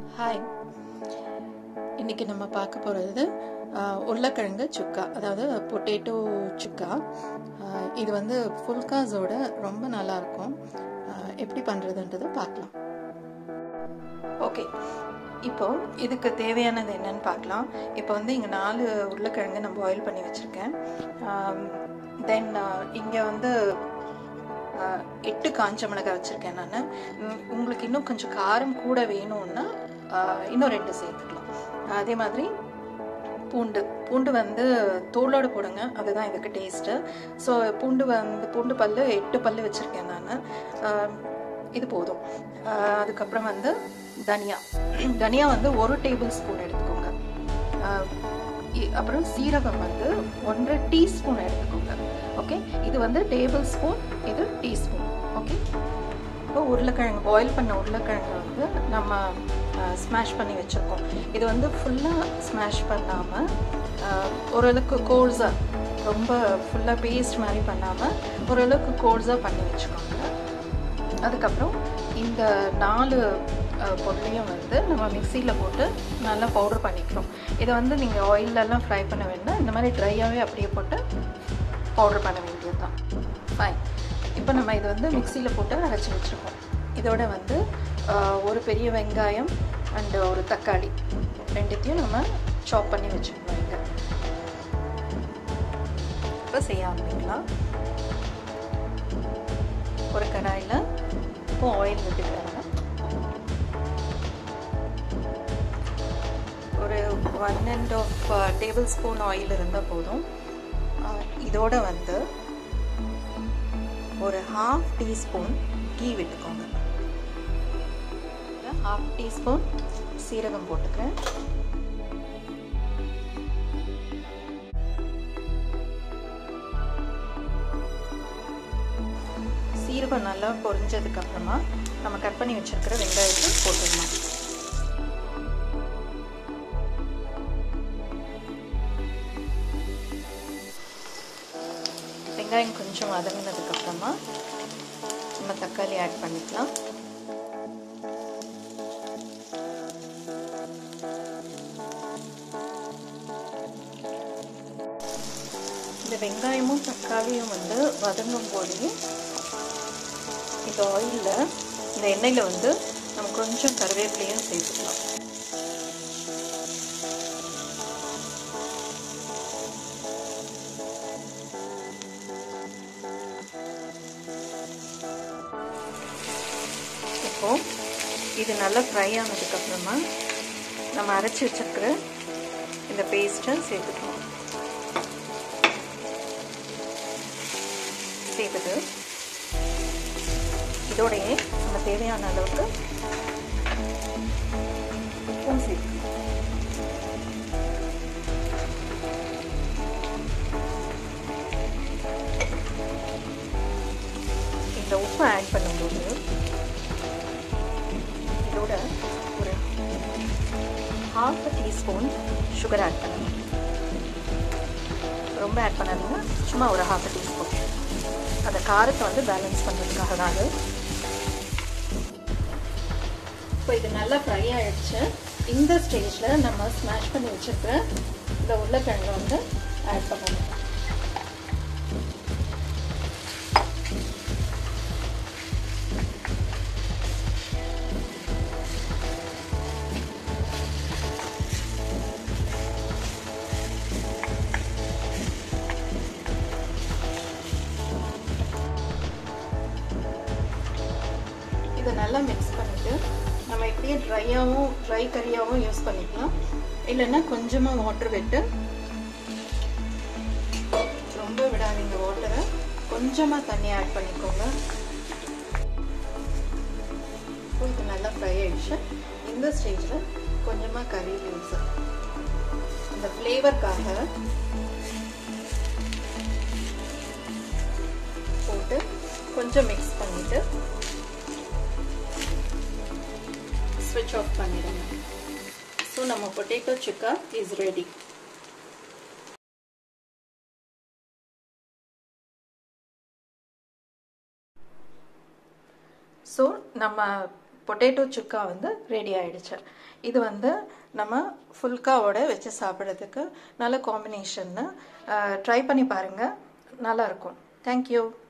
hi இன்னைக்கு நம்ம பார்க்க போகிறது உருளைக்கிழங்கு சுக்கா அதாவது பொட்டேட்டோ சுக்கா ஆஹ் இது வந்து ஃபுல்காஸோட ரொம்ப நல்லா இருக்கும் ஆஹ் எப்படி பண்ணுறதுன்றது பார்க்கலாம் ஓகே இப்போ இதுக்கு தேவையானது என்னன்னு பார்க்கலாம் இப்போ வந்து இங்கே நாலு உருளைக்கிழங்கு நான் பாயில் பண்ணி வச்சுருக்கேன் தென் இங்கே வந்து ஆஹ் எட்டு காஞ்ச மிளகாய் வச்சுருக்கேன் நான் உங்களுக்கு இன்னும் கொஞ்சம் காரம் கூட வேணும்னா ஆஹ் இன்னும் ரெண்டு சேர்த்துக்கலாம் அதே மாதிரி பூண்டு பூண்டு வந்து தோலோடு போடுங்க அதுதான் இதுக்கு டேஸ்ட்டு ஸோ பூண்டு வந்து பூண்டு பல்லு எட்டு பல்லு வச்சுருக்கேன் நான் இது போதும் ஆஹ் அதுக்கப்புறம் வந்து தனியா தனியா வந்து ஒரு டேபிள் ஸ்பூன் எடுத்துக்கோங்க ஆஹ் இ- அப்புறம் சீரகம் வந்து ஒன்றரை டீஸ்பூன் எடுத்துக்கோங்க ஓகே இது வந்து டேபிள் ஸ்பூன் இது டீஸ்பூன் ஓகே இப்போ உருளைக்கிழங்கு பாயில் பண்ண உருளைக்கிழங்கு வந்து நம்ம ஸ்மாஷ் பண்ணி வச்சுருக்கோம் இது வந்து ஃபுல்லாக ஸ்மாஷ் பண்ணாமல் ஓரளவுக்கு கோர்ஸாக ரொம்ப ஃபுல்லாக பேஸ்ட் மாதிரி பண்ணாமல் ஓரளவுக்கு கோர்ஸாக பண்ணி வச்சுக்கோங்க அதுக்கப்புறம் இந்த நாலு அஹ், பொருளையும் வந்து நம்ம மிக்சியில் போட்டு நல்லா பவுடர் பண்ணிக்கிறோம் இதை வந்து நீங்கள் ஆயிலெல்லாம் ஃப்ரை பண்ண வேண்டாம் இந்த மாதிரி ட்ரையாகவே அப்படியே போட்டு பவுடர் பண்ண வேண்டியது தான் ஃபைன் இப்போ நம்ம இது வந்து மிக்சியில் போட்டு அரைச்சி வச்சுருக்கோம் இதோட வந்து அஹ், ஒரு பெரிய வெங்காயம் அண்டு ஒரு தக்காளி ரெண்டுத்தையும் நம்ம சாப் பண்ணி வச்சுக்கணும் இங்கே இப்போ செய்ய ஆரம்பிக்கலாம் ஒரு கடாயில் இப்போ ஆயில் விட்டுக்கிறாங்க ஒரு one and half tablespoon oil இருந்தால் போதும் அஹ் இதோட வந்து ஒரு ஹாஃப் டீஸ்பூன் கீ விட்டுக்கோங்க ஹாஃப் டீஸ்பூன் சீரகம் போட்டுக்கிறேன் சீரகம் நல்லா பொரிஞ்சதுக்கு அப்புறமா நம்ம கட் பண்ணி வச்சிருக்கிற வெங்காயத்தை போட்டுடலாம் வெங்காயம் கொஞ்சம் வதங்கினதுக்கு அப்புறமா நம்ம தக்காளி ஆட் பண்ணிக்கலாம் இந்த வெங்காயமும் தக்காளியும் வந்து வதங்கும் போதே இந்த ஆயிலில் இந்த எண்ணெயில் வந்து நம்ம கொஞ்சம் கருவேப்பிலையும் சேர்த்துக்கலாம் இப்போ இது நல்லா ஃப்ரை ஆனதுக்கப்புறமா நம்ம அரைச்சி வச்சிருக்கிற இந்த பேஸ்ட்டை சேர்த்துக்கலாம் சேர்த்துட்டு இதோடையே நம்ம தேவையான அளவுக்கு உப்பும் சேர்த்துக்கலாம் இந்த உப்பு ஆட் பண்ணும்போது இதோட ஒரு ஹாஃப் டீஸ்பூன் சுகர் ஆட் பண்ணணும் ரொம்ப ஆட் பண்ணாதீங்க சும்மா ஒரு ஹாஃப் டீஸ்பூன் அந்த காரத்தை வந்து பேலன்ஸ் பண்ணுறதுக்காக தான் அது இப்போ இது நல்லா ஃப்ரை ஆயிடுச்சு இந்த ஸ்டேஜில் நம்ம ஸ்மாஷ் பண்ணி வச்சிருக்கிற இந்த உருளைக்கிழங்கை வந்து ஆட் பண்ணணும் இதை நல்லா மிக்ஸ் பண்ணிவிட்டு நம்ம இப்படியே ட்ரையாகவும் ட்ரை கறியாகவும் யூஸ் பண்ணிக்கலாம் இல்லைன்னா கொஞ்சமாக வாட்டர் விட்டு ரொம்ப விடாதீங்க வாட்டரை கொஞ்சமாக தண்ணி ஆட் பண்ணிக்கோங்க இப்போ இது நல்லா ஃப்ரை ஆயிடுச்சு இந்த ஸ்டேஜில் கொஞ்சமாக கறி லீவ்ஸ் இந்த ஃப்ளேவருக்காக போட்டு கொஞ்சம் மிக்ஸ் பண்ணிவிட்டு ஸ்விட்ச் ஆஃப் பண்ணிடுங்க ஸோ நம்ம potato chukka is ready so நம்ம பொட்டேட்டோ சுக்கா வந்து ரெடி ஆயிடுச்சு இது வந்து நம்ம ஃபுல்காவோட வச்சு சாப்பிட்றதுக்கு நல்ல காம்பினேஷன்னு ட்ரை பண்ணி பாருங்கள் நல்லாயிருக்கும் தேங்க்யூ